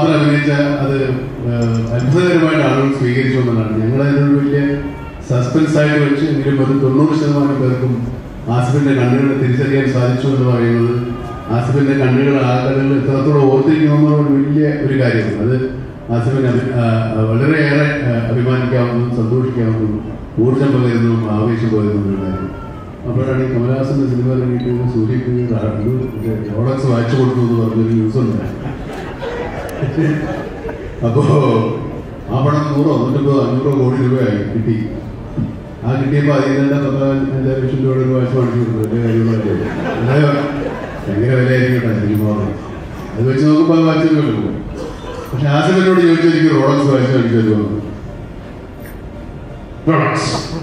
മാത്രം അഭിനയിച്ച അത് ഏഹ്, അത്ഭുതകരമായിട്ട് ആളുകൾ സ്വീകരിച്ചു എന്നതാണ് ഞങ്ങളതിനൊരു വലിയ സസ്പെൻസ് ആയിട്ട് വെച്ച് എങ്കിലും ഒരു തൊണ്ണൂറ് ശതമാനം പേർക്കും ആസിഫിന്റെ കണ്ണുകൾ തിരിച്ചറിയാൻ സാധിച്ചു എന്ന് പറയുന്നത് ആസിഫിന്റെ കണ്ണുകൾ ആളുകൾ എത്രത്തോളം ഓർത്തിരിക്കുന്നു എന്നുള്ള വലിയ ഒരു കാര്യമാണ് അത് ആസിഫിന് അഭി- ആ, ആ, വളരെയേറെ ആ, അഭിമാനിക്കാവുന്നതും സന്തോഷിക്കാവുന്നതും ഊർജം പകരുന്നതും ആവേശം പകരുന്നതും ഒരു കാര്യം അപ്പോഴാണ് ഈ കമലഹാസന്റെ സിനിമ ഇറങ്ങിയിട്ട് സൂര്യക്ക് ഇത് റോളക്സ് വായിച്ചു കൊടുത്തു എന്ന് പറഞ്ഞൊരു ന്യൂസ് ഉണ്ട് അപ്പോ ആ പണം നൂറോ നൂറ്റമ്പതോ അഞ്ഞൂറോ കോടി രൂപയായി കിട്ടി ആ കിട്ടിയപ്പോൾ അതിൽ തന്നെ പത്ത് അഞ്ചാറ് ലക്ഷം രൂപയുടെ ഒരു വായ്പ വാങ്ങിച്ചു കൊടുത്തു വലിയ കാര്യങ്ങളൊക്കെ അതായത് ഭയങ്കര വിലയായിരിക്കട്ടെ സിനിമ അത് വെച്ച് നോക്കുമ്പോൾ അത് വായിച്ചു കിട്ടും പക്ഷെ ആസിഫിനോട് ചോദിച്ചു എനിക്ക് റോളക്സ് വായിച്ചു കാണിച്ചു തരുമോ റോളക്സ്